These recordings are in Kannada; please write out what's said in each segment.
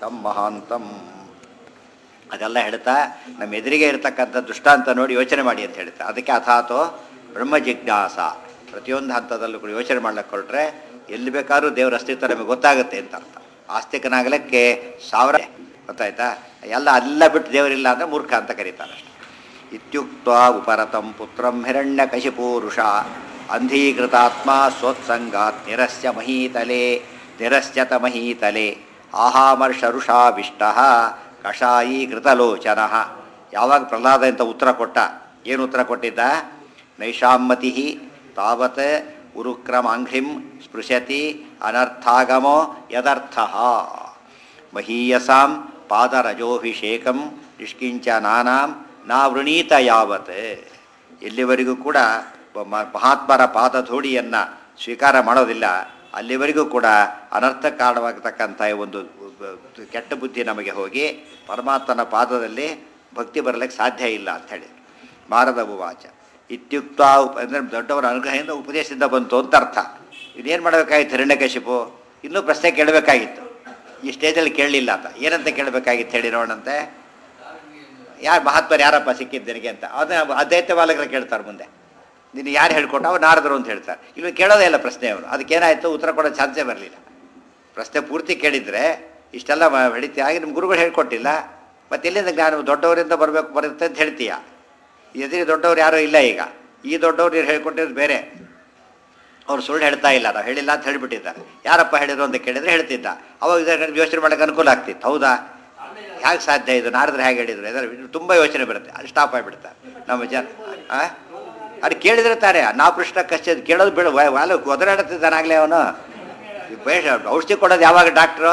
ತಮ್ಮ ಮಹಾಂತಂ ಅದೆಲ್ಲ ಹೇಳ್ತಾ ನಮ್ಮ ಎದುರಿಗೆ ಇರತಕ್ಕಂಥ ದೃಷ್ಟಾಂತ ನೋಡಿ ಯೋಚನೆ ಮಾಡಿ ಅಂತ ಹೇಳ್ತಾ ಅದಕ್ಕೆ ಅಥಾತೋ ಬ್ರಹ್ಮ ಜಿಜ್ಞಾಸ ಪ್ರತಿಯೊಂದು ಹಂತದಲ್ಲೂ ಕೂಡ ಯೋಚನೆ ಮಾಡ್ಲಿಕ್ಕೆ ಹೊರಟ್ರೆ ಎಲ್ಲಿ ಬೇಕಾದ್ರೂ ದೇವರ ಅಸ್ತಿತ್ವ ನಮಗೆ ಗೊತ್ತಾಗುತ್ತೆ ಅಂತ ಅರ್ಥ ಆಸ್ತಿಕನಾಗಲಿಕ್ಕೆ ಸಾವಿರ ಗೊತ್ತಾಯ್ತಾ ಎಲ್ಲ ಎಲ್ಲ ಬಿಟ್ಟು ದೇವರಿಲ್ಲ ಅಂದರೆ ಮೂರ್ಖ ಅಂತ ಕರೀತಾರೆ ಅಷ್ಟೆ ಇತ್ಯುಕ್ತ ಉಪರತಂ ಪುತ್ರಂ ಹಿರಣ್ಯ ಕಶಿಪೂರುಷ ಅಂಧೀಕೃತಾತ್ಮ ಸ್ವತ್ಸಂಗಾತ್ ನಿರಸ್ಯ ಮಹೀತಲೆ ನಿರಸ್ಯತ ಮಹೀತಲೆ ಆಹಾಮರ್ಷರುಷಾವಿಷ್ಟ ಕಷಾಯೀಕೃತಲೋಚನ ಯಾವಾಗ ಪ್ರಹ್ಲಾದ ಅಂತ ಉತ್ತರ ಕೊಟ್ಟ ಏನು ಉತ್ತರ ಕೊಟ್ಟಿದ್ದ ನೈಷಾಮತಿ ತಾವತ್ ಉರುಕ್ರಮಾಂಘ್ರಿಂ ಸ್ಪೃಶತಿ ಅನರ್ಥಾಗಮೋ ಯದರ್ಥ ಮಹೀಯಸಾಂ ಪಾದರಜೋಭಿಷೇಕಂ ನಿಷ್ಕಿಂಚನಾನಾಂ ನಾವೃಣೀತ ಯಾವತ್ ಎಲ್ಲಿವರೆಗೂ ಕೂಡ ಮ- ಮಹಾತ್ಮರ ಪಾದಧೂಳಿಯನ್ನು ಸ್ವೀಕಾರ ಮಾಡೋದಿಲ್ಲ ಅಲ್ಲಿವರೆಗೂ ಕೂಡ ಅನರ್ಥ ಕಾರಣವಾಗತಕ್ಕಂಥ ಒಂದು ಬ- ಕೆಟ್ಟ ಬುದ್ಧಿ ನಮಗೆ ಹೋಗಿ ಪರಮಾತ್ಮನ ಪಾದದಲ್ಲಿ ಭಕ್ತಿ ಬರಲಿಕ್ಕೆ ಸಾಧ್ಯ ಇಲ್ಲ ಅಂತ ಹೇಳಿ ಮಾರದ ಉವಾಚ ಇತ್ಯುಕ್ತ ಉಪ ಅಂದರೆ ದೊಡ್ಡವರ ಅನುಗ್ರಹದಿಂದ ಉಪದೇಶದಿಂದ ಬಂತು ಅಂತ ಅರ್ಥ ಇದೇನು ಮಾಡಬೇಕಾಗಿತ್ತು ಹಿರಣ್ಯಕಶಿಪು ಇನ್ನೂ ಪ್ರಶ್ನೆ ಕೇಳಬೇಕಾಗಿತ್ತು ಈ ಸ್ಟೇಜಲ್ಲಿ ಕೇಳಲಿಲ್ಲ ಅಂತ ಏನಂತ ಕೇಳಬೇಕಾಗಿತ್ತು ಹೇಳಿ ನೋಡಂತೆ ಯಾರು ಮಹಾತ್ಮರು ಯಾರಪ್ಪ ಸಿಕ್ಕಿದ್ದು ನಿನಗೆ ಅಂತ ಅದನ್ನ ಅದ್ವೈತ ಬಾಲಕರು ಕೇಳ್ತಾರೆ ಮುಂದೆ ನೀನು ಯಾರು ಹೇಳ್ಕೊಟ್ಟು ಅವ್ರು ನಾರದರು ಅಂತ ಹೇಳ್ತಾರೆ ಇಲ್ಲಿ ಕೇಳೋದೇ ಇಲ್ಲ ಪ್ರಶ್ನೆ ಅವರು ಅದಕ್ಕೇನಾಯಿತು ಉತ್ತರ ಕೊಡೋ ಚಾನ್ಸೇ ಬರಲಿಲ್ಲ ಪ್ರಶ್ನೆ ಪೂರ್ತಿ ಕೇಳಿದರೆ ಇಷ್ಟೆಲ್ಲ ಮ- ಹಿಡಿತಿ ಆಗಿ ನಿಮ್ಮ ಗುರುಗಳು ಹೇಳ್ಕೊಟ್ಟಿಲ್ಲ ಮತ್ತೆ ಎಲ್ಲಿಂದ ಜ್ಞಾನ ದೊಡ್ಡವರಿಂದ ಬರಬೇಕು ಬರುತ್ತೆ ಅಂತ ಹೇಳ್ತೀಯ ಎದುರಿಗೆ ದೊಡ್ಡವ್ರು ಯಾರೂ ಇಲ್ಲ ಈಗ ಈ ದೊಡ್ಡವ್ರು ನೀನು ಹೇಳ್ಕೊಟ್ಟಿರೋದು ಬೇರೆ ಅವ್ರು ಸುಳ್ಳು ಹೇಳ್ತಾ ಇಲ್ಲ ನಾವು ಹೇಳಿಲ್ಲ ಅಂತ ಹೇಳಿಬಿಟ್ಟಿದ್ದಾರೆ ಯಾರಪ್ಪ ಹೇಳಿದ್ರು ಅಂತ ಕೇಳಿದ್ರೆ ಹೇಳ್ತಿದ್ದ ಅವಾಗ ಇದನ್ನ ಯೋಚನೆ ಮಾಡೋಕೆ ಅನುಕೂಲ ಆಗ್ತಿತ್ತು ಹೌದಾ ಹೇಗೆ ಸಾಧ್ಯ ಇದು ನಾರದ್ರೆ ಹೇಗೆ ಹೇಳಿದ್ರು ಇದರ ತುಂಬ ಯೋಚನೆ ಬರುತ್ತೆ ಅದು ಸ್ಟಾಪ್ ಆಗಿಬಿಡ್ತಾರೆ ನಮ್ಮ ಜನ ಆ? ಅದು ಕೇಳಿದ್ರೆ ತಾನೇ ನಾ ಪೃಷ್ಠ ಕಷ್ಟ ಕೇಳೋದು ಬಿಡು ವಾಲು ಒದರಾಡುತ್ತಿದ್ದಾನಾಗಲೇ ಅವನು ಈ ಬೇಷ ಔಷಧಿ ಕೊಡೋದು ಯಾವಾಗ ಡಾಕ್ಟ್ರು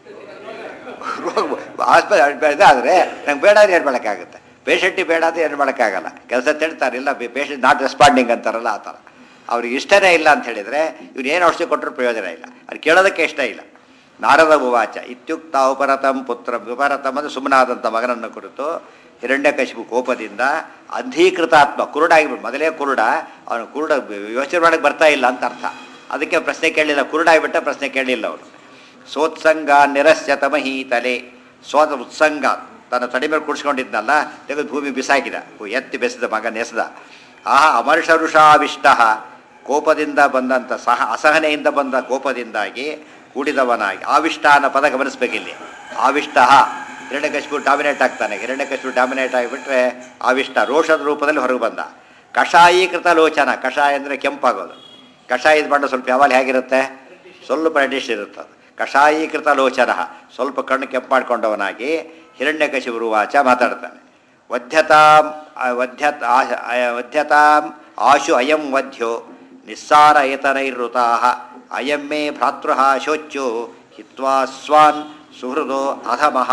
ಆಸ್ಪತ್ರೆ ಇದಾದರೆ ನಂಗೆ ಬೇಡ ಅಂದ್ರೆ ಏನು ಮಾಡೋಕ್ಕಾಗುತ್ತೆ ಪೇಷಂಟಿಗೆ ಬೇಡ ಅಂತ ಏನು ಮಾಡೋಕ್ಕಾಗಲ್ಲ ಕೆಲಸ ತಿಳ್ತಾರೆ ಇಲ್ಲ ಪೇಷಂಟ್ ನಾಟ್ ರೆಸ್ಪಾಂಡಿಂಗ್ ಅಂತಾರಲ್ಲ ಆ ಥರ ಅವ್ರಿಗೆ ಇಷ್ಟನೇ ಇಲ್ಲ ಅಂತ ಹೇಳಿದರೆ ಇವ್ರು ಏನು ಔಷಧಿ ಕೊಟ್ಟರು ಪ್ರಯೋಜನ ಇಲ್ಲ ಅದು ಕೇಳೋದಕ್ಕೆ ಇಷ್ಟ ಇಲ್ಲ ನಾರದ ಉವಾಚ ಇತ್ಯುಕ್ತ ಉಪರತಂ ಪುತ್ರ ಉಪರತಂ ಅಂದರೆ ಸುಮ್ಮನಾದಂಥ ಮಗನನ್ನು ಕುರಿತು ಹಿರಣ್ಯಕಶಿಪು ಕೋಪದಿಂದ ಅಂಧೀಕೃತಾತ್ಮ ಕುರುಡಾಗಿಬಿಟ್ಟು ಮೊದಲೇ ಕುರುಡ ಅವನು ಕುರುಡ ಯೋಚನೆ ಮಾಡೋಕ್ಕೆ ಬರ್ತಾ ಇಲ್ಲ ಅಂತ ಅರ್ಥ ಅದಕ್ಕೆ ಪ್ರಶ್ನೆ ಕೇಳಲಿಲ್ಲ ಕುರುಡಾಗಿಬಿಟ್ಟ ಪ್ರಶ್ನೆ ಕೇಳಲಿಲ್ಲ ಅವನು ಸೋತ್ಸಂಗ ನಿರಸ್ಯ ತಮಹಿ ತಲೆ ಸೋತ ಉತ್ಸಂಗ ತನ್ನ ತಡೆ ಮೇಲೆ ಕುಡಿಸ್ಕೊಂಡಿದ್ನಲ್ಲ ತೆಗೆದು ಭೂಮಿ ಬಿಸಾಕಿದ ಓ, ಎತ್ತಿ ಬೆಸೆದ ಮಗ ನೆಸೆದ ಆಹ ಅಮರ್ಷರುಷಾವಿಷ್ಟ ಕೋಪದಿಂದ ಬಂದಂಥ ಸಹ ಅಸಹನೆಯಿಂದ ಬಂದ ಕೋಪದಿಂದಾಗಿ ಕೂಡಿದವನಾಗಿ ಆವಿಷ್ಟ ಅನ್ನೋ ಪದ ಗಮನಿಸ್ಬೇಕಿಲ್ಲಿ ಆವಿಷ್ಟ ಹಿರಣ್ಯಕಶಿಪು ಡಾಮಿನೇಟ್ ಆಗ್ತಾನೆ ಹಿರಣ್ಯಕಶಿಪು ಡಾಮಿನೇಟ್ ಆಗಿಬಿಟ್ರೆ ಆವಿಷ್ಟ ರೋಷದ ರೂಪದಲ್ಲಿ ಹೊರಗೆ ಬಂದ ಕಷಾಯೀಕೃತ ಲೋಚನ ಕಷಾಯ ಅಂದರೆ ಕೆಂಪಾಗೋದು ಕಷಾಯದ ಬಣ್ಣ ಸ್ವಲ್ಪ ಯಾವಾಗ ಹೇಗಿರುತ್ತೆ ಸ್ವಲ್ಪ ರೆಡಿಶ್ ಇರುತ್ತೆ ಅದು ಕಷಾಯೀಕೃತ ಲೋಚನ ಸ್ವಲ್ಪ ಕಣ್ಣು ಕೆಂಪು ಮಾಡ್ಕೊಂಡವನಾಗಿ ಹಿರಣ್ಯಕಶಿಪುರು ವಾಚ ಮಾತಾಡ್ತಾನೆ ವಧ್ಯತಾಂ ಆ ವಧ್ಯತ ಆ- ಆ- ವಧ್ಯತಾಂ ಆಶು ಅಯಂ ವಧ್ಯ ನಿಸ್ಸಾರ ಏತನೈರುತಾ ಅಯಂ ಮೇ ಭ್ರಾತೃ ಶೋಚ್ಯೋ ಹಿತ್ವಾ ಸ್ವಾನ್ ಸುಹೃದೋ ಅಧಮಃ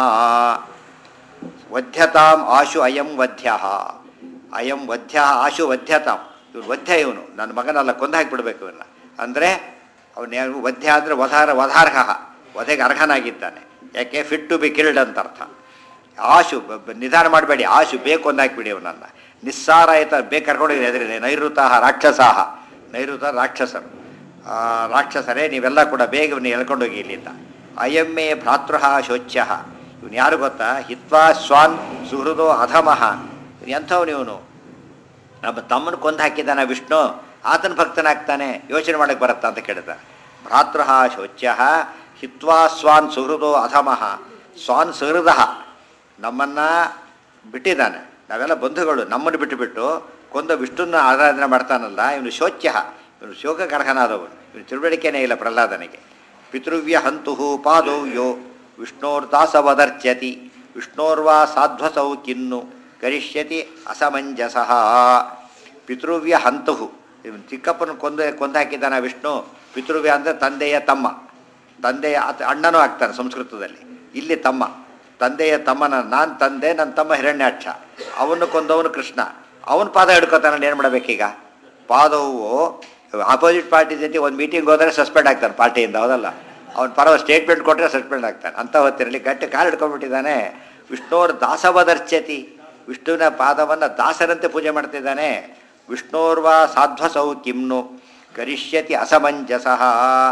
ವಧ್ಯತಾಂ ಆಶು ಅಯಂ ವಧ್ಯ ಅಯಂ ವಧ್ಯ ಆಶು ವಧ್ಯತಾಂ ಇವನು ವಧ್ಯ ಇವನು ನನ್ನ ಮಗನೆಲ್ಲ ಕೊಂದು ಹಾಕಿಬಿಡ್ಬೇಕು ಇವನ್ನ ಅಂದರೆ ಅವನು ವಧ್ಯ ಅಂದರೆ ವಧಾರ ವಧಾರ್ಹ ವಧೆಗೆ ಅರ್ಹನಾಗಿದ್ದಾನೆ ಯಾಕೆ ಫಿಟ್ ಟು ಬಿ ಕಿಲ್ಡ್ ಅಂತ ಅರ್ಥ ಆಶು ಬ- ಬ- ನಿಧಾನ ಮಾಡಬೇಡಿ ಆಶು ಬೇಕು ಒಂದಾಕ್ಬಿಡಿ ಅವನನ್ನು ನಿಸ್ಸಾರ ಆಯ್ತ ಬೇಕು ಕರ್ಕೊಂಡಿದ್ದೀನಿ ಎದುರಿದೆ ನೈಋತಾಹ ರಾಕ್ಷಸಾಹ ನೈಋತ ರಾಕ್ಷಸರು ಆ, ರಾಕ್ಷಸರೇ ನೀವೆಲ್ಲ ಕೂಡ ಬೇಗ ನೀವು ಎಳ್ಕೊಂಡೋಗಿ ಇಲ್ಲಿಂದ ಅಯಮ್ಮೆ ಭ್ರಾತೃ ಶೋಚ್ಯ ಇವನು ಯಾರು ಗೊತ್ತಾ ಹಿತ್ವಾ ಸ್ವಾನ್ ಸುಹೃದೋ ಅಧಮಃ ಇವನು ಎಂಥವನು ಇವನು ನಮ್ಮ ತಮ್ಮನ ಕೊಂದು ಹಾಕಿದ್ದಾನ ವಿಷ್ಣು ಆತನ ಭಕ್ತನಾಗ್ತಾನೆ ಯೋಚನೆ ಮಾಡಕ್ಕೆ ಬರುತ್ತಾ ಅಂತ ಕೇಳಿದ ಭ್ರಾತೃ ಶೋಚ್ಯ ಹಿತ್ವಾ ಸ್ವಾನ್ ಸುಹೃದೋ ಅಧಮಃ ಸ್ವಾನ್ ಸುಹೃದ ನಮ್ಮನ್ನು ಬಿಟ್ಟಿದ್ದಾನೆ ನಾವೆಲ್ಲ ಬಂಧುಗಳು ನಮ್ಮನ್ನು ಬಿಟ್ಟುಬಿಟ್ಟು ಕೊಂದ ವಿಷ್ಣುನ ಆರಾಧನೆ ಮಾಡ್ತಾನಲ್ಲ ಇವನು ಶೋಚ್ಯ ಇವನು ಶೋಕಕರ್ಹನಾದವನು ಇವನು ತಿಳುವಳಿಕೆನೇ ಇಲ್ಲ ಪ್ರಹ್ಲಾದನಿಗೆ ಪಿತೃವ್ಯ ಹಂತು ಪಾದೌ ಯೋ ವಿಷ್ಣೋರ್ದಾಸವದರ್ಚ್ಯತಿ ವಿಷ್ಣೋರ್ವಾ ಸಾಧ್ವಸೌ ಕಿನ್ನು ಕರಿಷ್ಯತಿ ಅಸಮಂಜಸಃ ಪಿತೃವ್ಯ ಹಂತು ಇವನು ಚಿಕ್ಕಪ್ಪನ ಕೊಂದು ಕೊಂದಾಕಿದ್ದಾನ ವಿಷ್ಣು ಪಿತೃವ್ಯ ಅಂದರೆ ತಂದೆಯ ತಮ್ಮ ತಂದೆಯ ಆತ ಅಣ್ಣನೂ ಆಗ್ತಾನೆ ಸಂಸ್ಕೃತದಲ್ಲಿ ಇಲ್ಲಿ ತಮ್ಮ ತಂದೆಯ ತಮ್ಮನ ನಾನು ತಂದೆ ನನ್ನ ತಮ್ಮ ಹಿರಣ್ಯಾಕ್ಷ ಅವನು ಕೊಂದವನು ಕೃಷ್ಣ ಅವನ ಪಾದ ಹಿಡ್ಕೊತಾನೆ ಏನು ಮಾಡಬೇಕೀಗ ಪಾದವು ಆಪೋಸಿಟ್ ಪಾರ್ಟಿ ಜೊತೆ ಒಂದು ಮೀಟಿಂಗ್ ಹೋದರೆ ಸಸ್ಪೆಂಡ್ ಆಗ್ತಾನೆ ಪಾರ್ಟಿಯಿಂದ ಹೌದಲ್ಲ ಅವ್ನು ಪರವ ಸ್ಟೇಟ್ಮೆಂಟ್ ಕೊಟ್ಟರೆ ಸಸ್ಪೆಂಡ್ ಆಗ್ತಾನೆ ಅಂಥ ಹೊತ್ತಿರಲಿ ಗಟ್ಟಿ ಕಾಲು ಹಿಡ್ಕೊಂಡ್ಬಿಟ್ಟಿದ್ದಾನೆ ವಿಷ್ಣುವ್ರ ದಾಸವದರ್ಚ್ಯತಿ ವಿಷ್ಣುವಿನ ಪಾದವನ್ನು ದಾಸರಂತೆ ಪೂಜೆ ಮಾಡ್ತಿದ್ದಾನೆ ವಿಷ್ಣೋರ್ವ ಸಾಧ್ವಸೌ ಕಿಮ್ನು ಕರಿಷ್ಯತಿ ಅಸಮಂಜಸಃ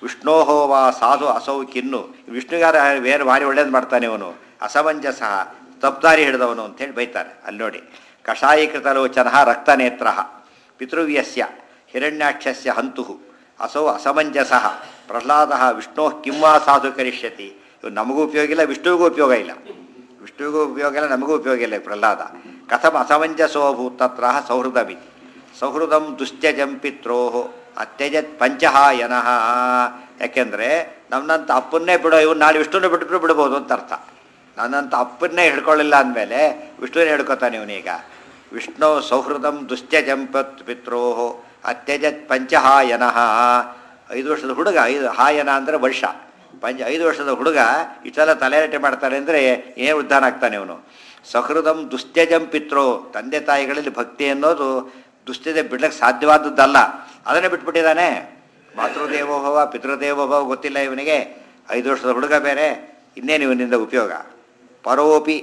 ವಿಷ್ಣೋಹೋ ವಾ ಸಾಧು ಅಸೌ ಕಿನ್ನು ವಿಷ್ಣುಗಾರ ಬೇರೆ ಭಾರಿ ಒಳ್ಳೇದು ಮಾಡ್ತಾನೆ ಅವನು ಅಸಮಂಜಸ ತಪ್ದಾರಿ ಹಿಡಿದವನು ಅಂತೇಳಿ ಬೈತಾರೆ ಅಲ್ಲಿ ನೋಡಿ ಕಷಾಯೀಕೃತ ಲೋಚನ ರಕ್ತನೇತ್ರ ಪಿತೃವ್ಯಸ್ಯ ಹಿರಣ್ಯಾಕ್ಷಸ್ಯ ಹಂತು ಅಸೌ ಅಸಮಂಜಸ ಪ್ರಹ್ಲಾದ ವಿಷ್ಣೋ ಕಿಂವಾ ಸಾಧು ಕರಿಷ್ಯತಿ ಇವು ನಮಗೂ ಉಪಯೋಗ ಇಲ್ಲ ವಿಷ್ಣುವಿಗೂ ಉಪಯೋಗ ಇಲ್ಲ ವಿಷ್ಣುವಿಗೂ ಉಪಯೋಗ ಇಲ್ಲ ನಮಗೂ ಉಪಯೋಗ ಇಲ್ಲ ಈ ಪ್ರಹ್ಲಾದ ಕಥಮ ಅಸಮಂಜಸೋ ಭೂತತ್ರ ಸೌಹೃದಮಿತಿ ಸೌಹೃದಂ ದುಶ್ಚಜಂ ಪಿತ್ರೋ ಅತ್ಯಜತ್ ಪಂಚಹಾಯನಃ ಯಾಕೆಂದರೆ ನಮ್ಮನ್ನಂತ ಅಪ್ಪನ್ನೇ ಬಿಡೋ ಇವ್ನು ನಾಳೆ ವಿಷ್ಣುನ ಬಿಟ್ಬಿಟ್ಟು ಬಿಡ್ಬೋದು ಅಂತ ಅರ್ಥ ನನ್ನಂತ ಅಪ್ಪನ್ನೇ ಹಿಡ್ಕೊಳ್ಳಿಲ್ಲ ಅಂದಮೇಲೆ ವಿಷ್ಣುವೇ ಹಿಡ್ಕೊತಾನೆ ಇವನೀಗ ವಿಷ್ಣು ಸೌಹೃದಂ ದುಶ್ಚಜಂ ಪತ್ ಪಿತ್ರೋ ಅತ್ಯಜತ್ ಪಂಚಹಾಯನಃ ಐದು ವರ್ಷದ ಹುಡುಗ ಐದು ಹಾಯನ ಅಂದರೆ ವರ್ಷ ಪಂಚ ಐದು ವರ್ಷದ ಹುಡುಗ ಇಷ್ಟೆಲ್ಲ ತಲೆರಟೆ ಮಾಡ್ತಾರೆ ಅಂದರೆ ಏನೇ ಉದ್ಧಾನ ಆಗ್ತಾನೆ ಅವನು ಸಹೃದಂ ದುಶ್ಚಜಂ ಪಿತ್ರೋ ತಂದೆ ತಾಯಿಗಳಲ್ಲಿ ಭಕ್ತಿ ಅನ್ನೋದು ದುಶ್ಚತೆ ಬಿಡ್ಲಿಕ್ಕೆ ಸಾಧ್ಯವಾದದ್ದಲ್ಲ ಅದನ್ನೇ ಬಿಟ್ಬಿಟ್ಟಿದ್ದಾನೆ ಮಾತೃದೇವೋಭವ ಪಿತೃದೇವೋಭವ ಗೊತ್ತಿಲ್ಲ ಇವನಿಗೆ ಐದು ವರ್ಷದ ಹುಡುಗ ಬೇರೆ ಇನ್ನೇನು ಇವನಿಂದ ಉಪಯೋಗ ಪರೋಪಿ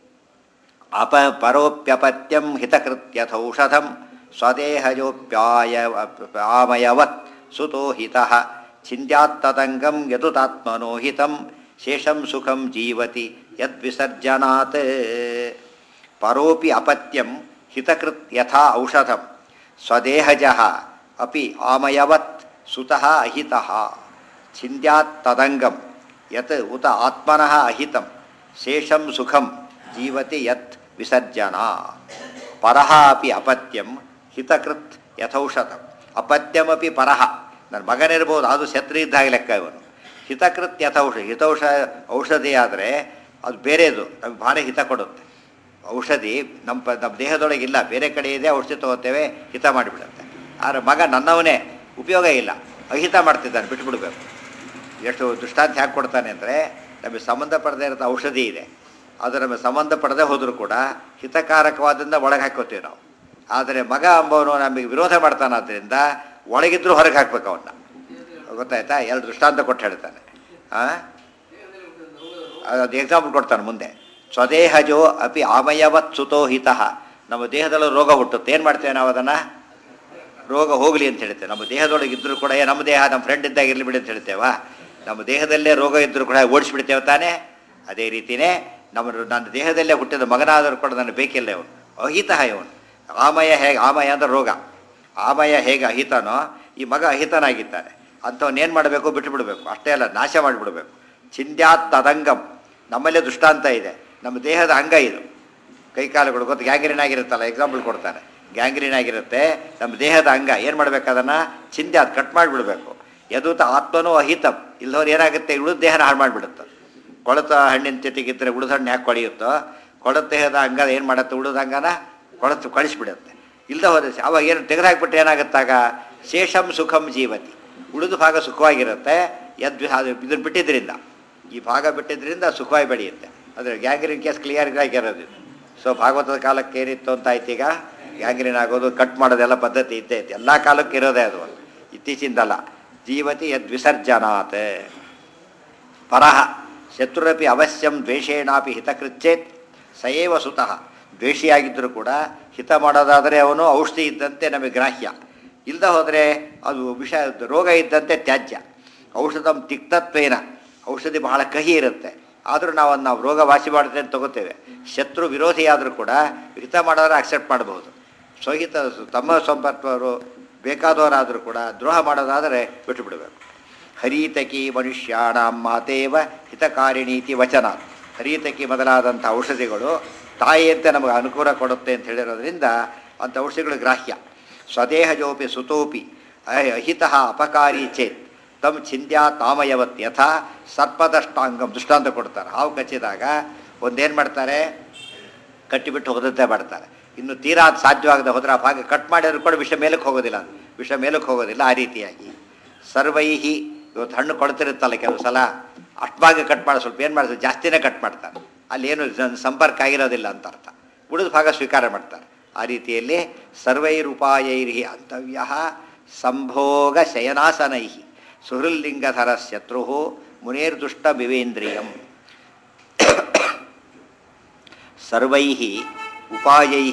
ಅಪ ಪರೋಪ್ಯಪತ್ಯಂ ಹಿತಕೃತ್ಯಥೌಷಧಂ ಸ್ವದೇಹಜೋಪ್ಯಾಯ ಆಮಯವತ್ ಸುತೋ ಹಿತಃ ಛಿಂದ್ಯಾತ್ತತಂಗಂ ಯದುತಾತ್ಮನೋ ಹಿತಂ ಶೇಷಂ ಸುಖಂ ಜೀವತಿ ಯದ್ವಿಸರ್ಜನಾತ್ ಪರೋಪಿ ಅಪತ್ಯಂ ಹಿತಕೃತ್ ಯಥಾ ಔಷಧಂ ಸ್ವದೇಹಜಃ ಅಪಿ ಆಮಯವತ್ ಸುತಃ ಅಹಿತಃ ಛಿಂದ್ಯಾತ್ ತದಂಗಂ ಯತ್ ಉತ ಆತ್ಮನಃ ಅಹಿತಂ ಶೇಷಂ ಸುಖಂ ಜೀವತಿ ಯತ್ ವಿಸರ್ಜನಾ ಪರಃ ಅಪಿ ಅಪತ್ಯಂ ಹಿತಕೃತ್ ಯಥೌಷಧಂ ಅಪತ್ಯಮಪಿ ಪರಃ ನನ್ನ ಮಗನಿರ್ಬೋದು ಅದು ಶತ್ರು ಇದ್ದಾಗ ಲೆಕ್ಕ ಇವನು ಹಿತಕೃತ್ ಯಥೌಷ ಹಿತೌಷ ಔಷಧಿ ಆದರೆ ಅದು ಬೇರೆದು ನಮಗೆ ಭಾಳ ಹಿತ ಕೊಡುತ್ತೆ ಔಷಧಿ ನಮ್ಮ ಪ ನಮ್ಮ ದೇಹದೊಳಗಿಲ್ಲ ಬೇರೆ ಕಡೆ ಇದೆ ಔಷಧಿ ತೊಗೋತೇವೆ ಹಿತ ಮಾಡಿಬಿಡುತ್ತೆ ಆದರೆ ಮಗ ನನ್ನವನೇ ಉಪಯೋಗ ಇಲ್ಲ ಅಹಿತ ಮಾಡ್ತಿದ್ದಾನೆ ಬಿಟ್ಬಿಡ್ಬೇಕು ಎಷ್ಟು ದೃಷ್ಟಾಂತ ಹ್ಯಾಕೆ ಕೊಡ್ತಾನೆ ಅಂದರೆ ನಮಗೆ ಸಂಬಂಧಪಡದೇ ಇರೋ ಔಷಧಿ ಇದೆ ಅದು ನಮಗೆ ಸಂಬಂಧಪಡದೆ ಹೋದರೂ ಕೂಡ ಹಿತಕಾರಕವಾದಿಂದ ಒಳಗೆ ಹಾಕೋತೀವಿ ನಾವು ಆದರೆ ಮಗ ಅಂಬವನು ನಮಗೆ ವಿರೋಧ ಮಾಡ್ತಾನಾದ್ರಿಂದ ಒಳಗಿದ್ರೂ ಹೊರಗೆ ಹಾಕ್ಬೇಕು ಅವನ್ನ ಗೊತ್ತಾಯ್ತಾ ಎಲ್ಲ ದೃಷ್ಟಾಂತ ಕೊಟ್ಟು ಹೇಳ್ತಾನೆ ಹಾಂ ಅದು ಎಕ್ಸಾಂಪಲ್ ಕೊಡ್ತಾನೆ ಮುಂದೆ ಸ್ವದೇಹಜೋ ಅಪಿ ಆಮಯವತ್ ಸುತೋ ಹಿತಃ ನಮ್ಮ ದೇಹದಲ್ಲೂ ರೋಗ ಹುಟ್ಟುತ್ತೆ ಏನು ಮಾಡ್ತೇವೆ ನಾವು ಅದನ್ನು ರೋಗ ಹೋಗಲಿ ಅಂತ ಹೇಳ್ತೇವೆ ನಮ್ಮ ದೇಹದೊಳಗೆ ಇದ್ದರೂ ಕೂಡ ಏ ನಮ್ಮ ದೇಹ ನಮ್ಮ ಫ್ರೆಂಡ್ ಇದ್ದಾಗ ಇರಲಿ ಬಿಡಿ ಅಂತ ಹೇಳ್ತೇವಾ ನಮ್ಮ ದೇಹದಲ್ಲೇ ರೋಗ ಇದ್ದರೂ ಕೂಡ ಓಡಿಸ್ಬಿಡ್ತೇವೆ ತಾನೇ ಅದೇ ರೀತಿಯೇ ನಮ್ಮ ನನ್ನ ದೇಹದಲ್ಲೇ ಹುಟ್ಟಿದ ಮಗನಾದರೂ ಕೂಡ ನನಗೆ ಬೇಕಿಲ್ಲ ಇವನು ಅಹಿತಃ ಇವನು ಆಮಯ ಹೇಗೆ ಆಮಯ ಅಂದ್ರೆ ರೋಗ ಆಮಯ ಹೇಗೆ ಅಹಿತನೋ ಈ ಮಗ ಅಹಿತನಾಗಿದ್ದಾನೆ ಅಂಥವನ್ನ ಏನು ಮಾಡಬೇಕು ಬಿಟ್ಟು ಬಿಡಬೇಕು ಅಷ್ಟೇ ಅಲ್ಲ ನಾಶ ಮಾಡಿಬಿಡ್ಬೇಕು ಚಿಂದ್ಯಾತ್ ತದಂಗಂ ನಮ್ಮಲ್ಲೇ ದೃಷ್ಟಾಂತ ಇದೆ ನಮ್ಮ ದೇಹದ ಅಂಗ ಇದು ಕೈಕಾಲುಗಳು ಗೊತ್ತು ಗ್ಯಾಂಗ್ರೀನ್ ಆಗಿರುತ್ತಲ್ಲ ಎಕ್ಸಾಂಪಲ್ ಕೊಡ್ತಾರೆ ಗ್ಯಾಂಗ್ರೀನ್ ಆಗಿರುತ್ತೆ ನಮ್ಮ ದೇಹದ ಅಂಗ ಏನು ಮಾಡ್ಬೇಕು ಅದನ್ನು ಚಿಂತೆ ಅದು ಕಟ್ ಮಾಡಿಬಿಡ್ಬೇಕು ಯದೂತ ಆತ್ಮನೂ ಅಹಿತಂ ಇಲ್ಲದವ್ರು ಏನಾಗುತ್ತೆ ಉಳಿದ ದೇಹನ ಹಾಳು ಮಾಡಿಬಿಡುತ್ತೆ ಕೊಳತ ಹಣ್ಣಿನ ಜೊತೆಗಿದ್ದರೆ ಉಳಿದ ಹಣ್ಣು ಯಾಕೆ ಕೊಳೆಯುತ್ತೋ ಕೊಳತ ದೇಹದ ಅಂಗ ಏನು ಮಾಡುತ್ತೆ ಉಳಿದ ಅಂಗನ ಕೊಳತು ಕಳಿಸ್ಬಿಡುತ್ತೆ ಇಲ್ಲದ ಹೋದ ಅವಾಗ ಏನು ತೆಗೆದುಹಾಕ್ಬಿಟ್ಟು ಏನಾಗುತ್ತಾಗ ಶೇಷಂ ಸುಖಂ ಜೀವತಿ ಉಳಿದ ಭಾಗ ಸುಖವಾಗಿರುತ್ತೆ ಯದ್ ಅದು ಇದನ್ನು ಬಿಟ್ಟಿದ್ದರಿಂದ ಈ ಭಾಗ ಬಿಟ್ಟಿದ್ದರಿಂದ ಸುಖವಾಗಿ ಬೆಳೆಯುತ್ತೆ ಅಂದರೆ ಗ್ಯಾಂಗ್ರೀನ್ ಕೇಸ್ ಕ್ಲಿಯರ್ ಆಗಿರೋದು ಇದು ಸೊ ಭಾಗವತದ ಕಾಲಕ್ಕೆ ಏನಿತ್ತು ಅಂತ ಆಯ್ತು ಈಗ ಗ್ಯಾಂಗ್ರೀನ್ ಆಗೋದು ಕಟ್ ಮಾಡೋದೆಲ್ಲ ಪದ್ಧತಿ ಇದ್ದೇ ಇತ್ತು ಎಲ್ಲ ಕಾಲಕ್ಕೆ ಇರೋದೇ ಅದು ಇತ್ತೀಚಿಂದಲ್ಲ ಜೀವತಿ ಯದ್ ವಿಸರ್ಜನಾತ್ ಪರಹ ಶತ್ರುರಪಿ ಅವಶ್ಯಂ ದ್ವೇಷೇಣಾಪಿ ಹಿತಕೃಚ್ಛೇತ್ ಸಯೇವ ಸುತಃ ದ್ವೇಷಿಯಾಗಿದ್ದರೂ ಕೂಡ ಹಿತ ಮಾಡೋದಾದರೆ ಅವನು ಔಷಧಿ ಇದ್ದಂತೆ ನಮಗೆ ಗ್ರಾಹ್ಯ ಇಲ್ಲದ ಹೋದರೆ ಅದು ವಿಷ ರೋಗ ಇದ್ದಂತೆ ತ್ಯಾಜ್ಯ ಔಷಧಂ ತಿಕ್ತತ್ವೇನ ಔಷಧಿ ಬಹಳ ಕಹಿ ಇರುತ್ತೆ ಆದರೂ ನಾವು ಅದನ್ನ ನಾವು ರೋಗ ವಾಸಿ ಮಾಡುತ್ತೆ ಅಂತ ತಗೋತೇವೆ ಶತ್ರು ವಿರೋಧಿ ಆದರೂ ಕೂಡ ಹಿತ ಮಾಡೋದ್ರೆ ಅಕ್ಸೆಪ್ಟ್ ಮಾಡಬಹುದು ಸ್ವಹಿತ ತಮ್ಮ ಸಂಪರ್ಕವರು ಬೇಕಾದವರಾದರೂ ಕೂಡ ದ್ರೋಹ ಮಾಡೋದಾದರೆ ಬಿಟ್ಟು ಬಿಡಬೇಕು ಹರೀತಕಿ ಮನುಷ್ಯಾಣ ಮಾತೇವ ಹಿತಕಾರಿಣೀತಿ ವಚನ ಹರೀತಕಿ ಮೊದಲಾದಂಥ ಔಷಧಿಗಳು ತಾಯಿಯಂತೆ ನಮಗೆ ಅನುಕೂಲ ಕೊಡುತ್ತೆ ಅಂತ ಹೇಳಿರೋದ್ರಿಂದ ಅಂಥ ಔಷಧಿಗಳು ಗ್ರಾಹ್ಯ ಸ್ವದೇಹಜೋಪಿ ಸುತೋಪಿ ಅಹ್- ಅಹಿತಃ ಅಪಕಾರಿ ಚೇತ್ ತಮ್ ಚಿಂದ್ಯಾ ತಾಮಯವತ್ ಯಥಾ ಸರ್ಪದಷ್ಟಾಂಗಂ ದೃಷ್ಟಾಂತ ಕೊಡ್ತಾರೆ ಹಾವು ಕಚ್ಚಿದಾಗ ಒಂದೇನು ಮಾಡ್ತಾರೆ ಕಟ್ಟಿಬಿಟ್ಟು ಹೋದಂತೆ ಮಾಡ್ತಾರೆ ಇನ್ನು ತೀರಾ ಅದು ಸಾಧ್ಯವಾಗದೆ ಹೋದ್ರೆ ಆ ಭಾಗ ಕಟ್ ಮಾಡಿದ್ರು ಕೂಡ ವಿಷ ಮೇಲಕ್ಕೆ ಹೋಗೋದಿಲ್ಲ ವಿಷ ಮೇಲಕ್ಕೆ ಹೋಗೋದಿಲ್ಲ ಆ ರೀತಿಯಾಗಿ ಸರ್ವೈಹಿ ಇವತ್ತು ಹಣ್ಣು ಕೊಡ್ತಿರುತ್ತಲ್ಲ ಕೆಲವು ಸಲ ಅಷ್ಟು ಭಾಗ ಕಟ್ ಮಾಡಿ ಸ್ವಲ್ಪ ಏನು ಮಾಡ್ತಾರೆ ಜಾಸ್ತಿನೇ ಕಟ್ ಮಾಡ್ತಾರೆ ಅಲ್ಲಿ ಏನು ಜನ್- ಸಂಪರ್ಕ ಆಗಿರೋದಿಲ್ಲ ಅಂತ ಅರ್ಥ ಉಳಿದ ಭಾಗ ಸ್ವೀಕಾರ ಮಾಡ್ತಾರೆ ಆ ರೀತಿಯಲ್ಲಿ ಸರ್ವೈರುಪಾಯೈರ್ಹಿ ಅಂತವ್ಯ ಸಂಭೋಗ ಶಯನಾಸನೈ ಸುಹೃಲ್ಲಿಂಗಧರ ಶತ್ರು ಮುನೇರ್ದುಷ್ಟ ವಿವೇಂದ್ರಿಯಂ ಸರ್ವೈ ಉಪಾಯೈ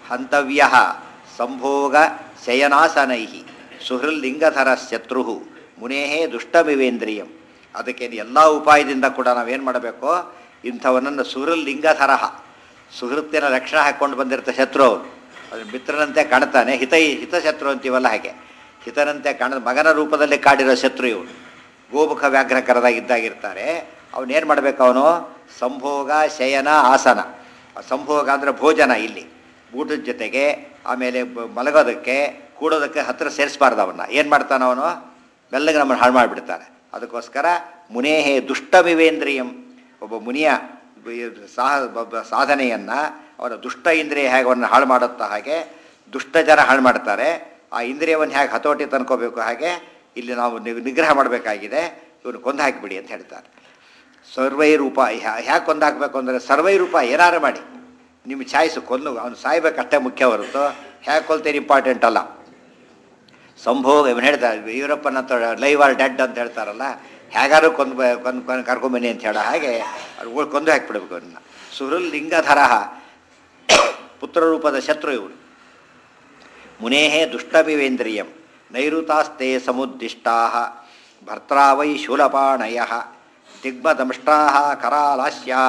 ಹಂತವ್ಯ ಸಂಭೋಗ ಶಯನಾಸನೈ ಸುಹೃಲ್ಲಿಂಗಧರ ಶತ್ರು ಮುನೇಹೇ ದುಷ್ಟಮಿವೇಂದ್ರಿಯಂ ಅದಕ್ಕೆ ಎಲ್ಲ ಉಪಾಯದಿಂದ ಕೂಡ ನಾವೇನು ಮಾಡಬೇಕು ಇಂಥವನನ್ನು ಸುಹೃಲ್ಲಿಂಗ ತರಹ ಸುಹೃತ್ತಿನ ಲಕ್ಷಣ ಹಾಕ್ಕೊಂಡು ಬಂದಿರ್ತ ಶತ್ರು ಅವನು ಅದು ಮಿತ್ರನಂತೆ ಕಾಣ್ತಾನೆ ಹಿತ ಹಿತಶತ್ರು ಅಂತೀವಲ್ಲ ಹಾಗೆ ಹಿತನಂತೆ ಕಾಣ ಮಗನ ರೂಪದಲ್ಲಿ ಕಾಡಿರೋ ಶತ್ರು ಇವನು ಗೋಮುಖ ವ್ಯಾಘ್ರಕರದಾಗಿದ್ದಾಗಿರ್ತಾರೆ ಅವನೇನು ಮಾಡಬೇಕು ಅವನು ಸಂಭೋಗ ಶಯನ ಆಸನ ಸಂಭೋಗ ಅಂದರೆ ಭೋಜನ ಇಲ್ಲಿ ಊಟದ ಜೊತೆಗೆ ಆಮೇಲೆ ಬ- ಮಲಗೋದಕ್ಕೆ ಕೂಡೋದಕ್ಕೆ ಹತ್ತಿರ ಸೇರಿಸಬಾರ್ದು ಅವನ್ನ ಏನು ಮಾಡ್ತಾನೆ ಅವನು ಮೆಲ್ಲಗೆ ನಮ್ಮನ್ನು ಹಾಳು ಮಾಡಿಬಿಡ್ತಾನೆ ಅದಕ್ಕೋಸ್ಕರ ಮುನೇಹೇ ದುಷ್ಟಮಿವೇಂದ್ರಿಯಂ ಒಬ್ಬ ಮುನಿಯ ಬ- ಸಾಹ ಒಬ್ಬ ಸಾಧನೆಯನ್ನು ಅವನ ದುಷ್ಟ ಇಂದ್ರಿಯ ಹೇಗೆ ಅವನ್ನ ಹಾಳು ಮಾಡುತ್ತಾ ಹಾಗೆ ದುಷ್ಟ ಜನ ಹಾಳು ಮಾಡ್ತಾರೆ ಆ ಇಂದ್ರಿಯವನ್ನು ಹೇಗೆ ಹತೋಟಿ ತಂದ್ಕೋಬೇಕು ಹಾಗೆ ಇಲ್ಲಿ ನಾವು ನಿ- ನಿಗ್ರಹ ಮಾಡಬೇಕಾಗಿದೆ ಇವನು ಕೊಂದು ಹಾಕಿಬಿಡಿ ಅಂತ ಹೇಳ್ತಾರೆ ಸರ್ವೈ ರೂಪ ಹ್ಯಾಕೆ ಕೊಂದು ಹಾಕಬೇಕು ಅಂದರೆ ಸರ್ವೈ ರೂಪ ಏನಾರು ಮಾಡಿ ನಿಮ್ಮ ಚಾಯ್ಸು ಕೊಂದು ಅವನು ಸಾಯ್ಬೇಕಷ್ಟೇ ಮುಖ್ಯ ಹೊರತು ಹೇಗೆ ಕೊಲ್ತೇನೆ ಇಂಪಾರ್ಟೆಂಟ್ ಅಲ್ಲ ಸಂಭೋಗ ಇವನು ಹೇಳ್ತಾರೆ ಯೂರಪ್ಪನ ಲೈವ್ ಆರ್ ಡೆಡ್ ಅಂತ ಹೇಳ್ತಾರಲ್ಲ ಹೇಗಾರು ಕೊಂದು ಬ- ಕೊಂದು ಕೊಂದು ಕರ್ಕೊಂಬನ್ನಿ ಅಂತ ಹೇಳೋ ಹಾಗೆ ಅವ್ರು ಕೊಂದು ಹಾಕಿಬಿಡ್ಬೇಕು ಅವನ್ನ ಸುಹೃಲ್ ಲಿಂಗಧರಃ ಪುತ್ರರೂಪದ ಶತ್ರು ಇವನು ಮುನೇಹೇ ದುಷ್ಟಮಿವೇಂದ್ರಿಯಂ ನೈಋತಾಸ್ತೆ ಸಮುದ್ದಿಷ್ಟಾ ಭರ್ತ್ರಾ ವೈ ಶೂಲಪಾಣಯ ದಿಗ್ಮದಂಷ್ಟ್ರಾ ಕರಾಲಾಸ್ಯಾ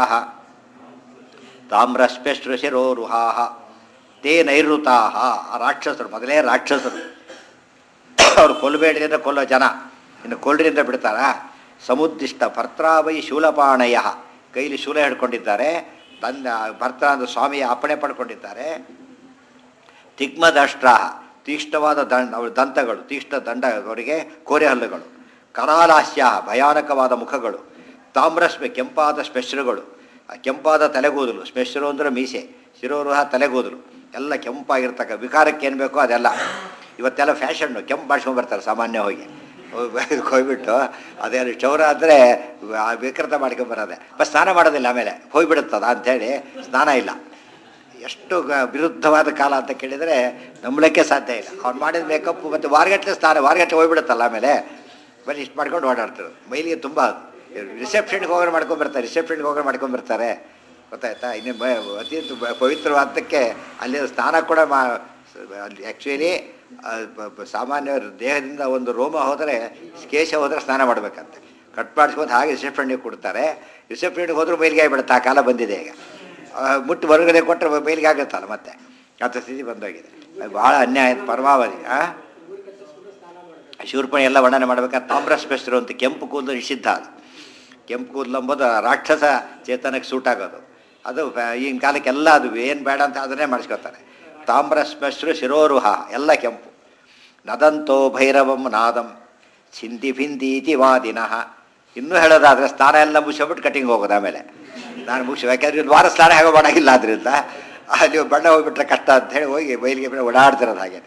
ತಾಮ್ರಶ್ಪಶ್ರುಶಿರೋರುಹಾ ತೇ ನೈಋತಾ ರಾಕ್ಷಸರು ಮೊದಲೇ ರಾಕ್ಷಸರು ಅವ್ರು ಕೊಲ್ಲಬೇಡ್ರಿ ಅಂದರೆ ಕೊಲ್ಲೋ ಜನ ಇನ್ನು ಕೊಲ್ರಿ ಅಂತ ಬಿಡ್ತಾರಾ ಸಮುದ್ದಿಷ್ಟ ಭರ್ತ್ರಾ ವೈ ಶೂಲಪಾಣಯ ಕೈಲಿ ಶೂಲ ಹಿಡ್ಕೊಂಡಿದ್ದಾರೆ ತನ್ನ ಭರ್ತ ಅಂದ್ರೆ ಸ್ವಾಮಿಯ ಅಪ್ಪಣೆ ಪಡ್ಕೊಂಡಿದ್ದಾರೆ ತಿಗ್ಮದಷ್ಟ್ರ ತೀಕ್ಷ್ಣವಾದ ದಂಡ ಅವರ ದಂತಗಳು ತೀಕ್ಷ್ಣ ದಂಡ ಅವರಿಗೆ ಕೋರೆ ಹಲ್ಲುಗಳು ಕರಾಲಾಸ್ಯ ಭಯಾನಕವಾದ ಮುಖಗಳು ತಾಮ್ರಸ್ಮೆ ಕೆಂಪಾದ ಸ್ಪೆಷರುಗಳು ಆ ಕೆಂಪಾದ ತಲೆಗೂದಲು ಸ್ಪೆಷರು ಅಂದರೆ ಮೀಸೆ ಶಿರೋರುಹ ತಲೆಗೂದಲು ಎಲ್ಲ ಕೆಂಪಾಗಿರ್ತಕ್ಕ ವಿಕಾರಕ್ಕೆ ಏನು ಬೇಕೋ ಅದೆಲ್ಲ ಇವತ್ತೆಲ್ಲ ಫ್ಯಾಷನ್ನು ಕೆಂಪು ಮಾಡ್ಸ್ಕೊಂಡ್ ಬರ್ತಾರೆ ಸಾಮಾನ್ಯ ಹೋಗಿ ಹೋಗ್ಬಿಟ್ಟು ಅದೇನು ಚೌರ ಅಂದರೆ ವಿಕೃತ ಮಾಡ್ಕೊಂಬರೋದೆ ಬಸ್ ಸ್ನಾನ ಮಾಡೋದಿಲ್ಲ ಆಮೇಲೆ ಹೋಗ್ಬಿಡುತ್ತದ ಅಂಥೇಳಿ ಸ್ನಾನ ಇಲ್ಲ ಎಷ್ಟು ಗ- ವಿರುದ್ಧವಾದ ಕಾಲ ಅಂತ ಕೇಳಿದರೆ ನಂಬಲಿಕ್ಕೆ ಸಾಧ್ಯ ಇಲ್ಲ ಅವ್ನು ಮಾಡಿದ ಮೇಕಪ್ ಮತ್ತು ವಾರಗಟ್ಟಲೆ ಸ್ನಾನ ವಾರಗಟ್ಟಲೆ ಹೋಗ್ಬಿಡುತ್ತಲ್ಲ ಆಮೇಲೆ ಬರೀ ಇಷ್ಟು ಮಾಡ್ಕೊಂಡು ಓಡಾಡ್ತಾರೆ ಮೈಲಿಗೆ ತುಂಬ ರಿಸೆಪ್ಷನ್ಗೆ ಹೋಗೋರು ಮಾಡ್ಕೊಂಬರ್ತಾರೆ ರಿಸೆಪ್ಷನ್ಗೆ ಹೋಗೋರು ಮಾಡ್ಕೊಂಬರ್ತಾರೆ ಗೊತ್ತಾಯ್ತಾ ಇನ್ನು ಮ ಅತಿ ತು- ಪವಿತ್ರವಾದಕ್ಕೆ ಅಲ್ಲಿ ಸ್ನಾನ ಕೂಡ ಮಾ ಅಲ್ಲಿ ಆ್ಯಕ್ಚುಲಿ ಸಾಮಾನ್ಯ ದೇಹದಿಂದ ಒಂದು ರೋಮ ಹೋದರೆ ಕೇಶ ಹೋದರೆ ಸ್ನಾನ ಮಾಡಬೇಕಂತೆ ಕಟ್ ಮಾಡಿಸ್ಕೊಂಡು ಹಾಗೆ ರಿಸೆಪ್ಷನ್ಗೆ ಕೊಡ್ತಾರೆ ರಿಸೆಪ್ಷನ್ಗೆ ಹೋದ್ರೂ ಮೈಲಿಗೆ ಆಗಿಬಿಡುತ್ತೆ ಆ ಕಾಲ ಬಂದಿದೆ ಈಗ ಆ, ಮುಟ್ಟು ಹೊರಗಡೆ ಕೊಟ್ಟರೆ ಮೈಲಿಗೆ ಆಗುತ್ತಲ್ಲ ಮತ್ತೆ ಅಂಥ ಸ್ಥಿತಿ ಬಂದೋಗಿದೆ ಅದು ಭಾಳ ಅನ್ಯಾಯ ಪರಮಾವಧಿ ಆ ಶೂರ್ಪಣಿ ಎಲ್ಲ ವರ್ಣನೆ ಮಾಡ್ಬೇಕಾದ್ರೆ ತಾಮ್ರ ಸ್ಪೆಷರು ಅಂತ ಕೆಂಪು ಕೂದಲು ನಿಷಿದ್ಧ ಅದು ಕೆಂಪು ಕೂದಲು ಎಂಬುದು ರಾಕ್ಷಸ ಚೇತನಕ್ಕೆ ಸೂಟ್ ಆಗೋದು ಅದು ಫ್ಯಾ- ಈಗಿನ ಕಾಲಕ್ಕೆಲ್ಲ ಅದು ಏನು ಬೇಡ ಅಂತ ಅದನ್ನೇ ಮಾಡಿಸ್ಕೊತಾರೆ ತಾಮ್ರ ಸ್ಪೆಷರು ಶಿರೋರುಹ ಎಲ್ಲ ಕೆಂಪು ನದಂತೋ ಭೈರವಂ ನಾದಂ ಚಿಂತಿ ಭಿಂದೀತಿ ವಾದಿನಃ ಇನ್ನೂ ಹೇಳೋದಾದ್ರೆ ಸ್ನಾನ ಎಲ್ಲ ಮುಗಿಸ್ಬಿಟ್ಟು ಕಟಿಂಗ್ ಹೋಗೋದು ಆಮೇಲೆ ನಾನು ಮುಗಿಸಿ ಯಾಕೆಂದ್ರೆ ಒಂದು ವಾರ ಸ್ನಾನ ಹೇಗೋ ಮಾಡೋಂಗಿಲ್ಲ ಅದರಿಂದ ಅಲ್ಲಿ ಬಣ್ಣ ಹೋಗ್ಬಿಟ್ರೆ ಕಷ್ಟ ಅಂತ ಹೇಳಿ ಹೋಗಿ ಬೈಲಿಗೆ ಬಿಡ ಓಡಾಡ್ತಿರೋದು ಹಾಗೆ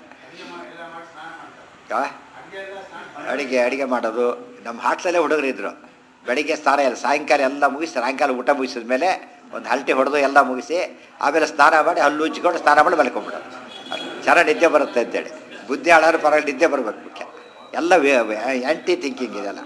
ಆ? ಅಡಿಗೆ ಅಡಿಗೆ ಮಾಡೋದು ನಮ್ಮ ಹಾಟ್ಲಲ್ಲೇ ಹುಡುಗರು ಇದ್ರು ಬೆಳಿಗ್ಗೆ ಸ್ನಾನ ಎಲ್ಲ ಸಾಯಂಕಾಲ ಎಲ್ಲ ಮುಗಿಸಿ ಸಾಯಂಕಾಲ ಊಟ ಮುಗಿಸಿದ ಮೇಲೆ ಒಂದು ಹಲ್ಟಿ ಹೊಡೆದು ಎಲ್ಲ ಮುಗಿಸಿ ಆಮೇಲೆ ಸ್ನಾನ ಮಾಡಿ ಹಲ್ಲು ಉಜ್ಜಿಕೊಂಡು ಸ್ನಾನ ಮಾಡಿ ಮಲ್ಕೊಂಡ್ಬಿಡೋದು ಅದು ಚೆನ್ನಾಗಿ ನಿದ್ದೆ ಬರುತ್ತೆ ಅಂತೇಳಿ ಬುದ್ಧಿ ಆಡೋರು ಪರವಾಗಿ ನಿದ್ದೆ ಬರಬೇಕು ಮುಖ್ಯ ಎಲ್ಲ ಆ್ಯಂಟಿ ಥಿಂಕಿಂಗ್ ಇದೆಲ್ಲ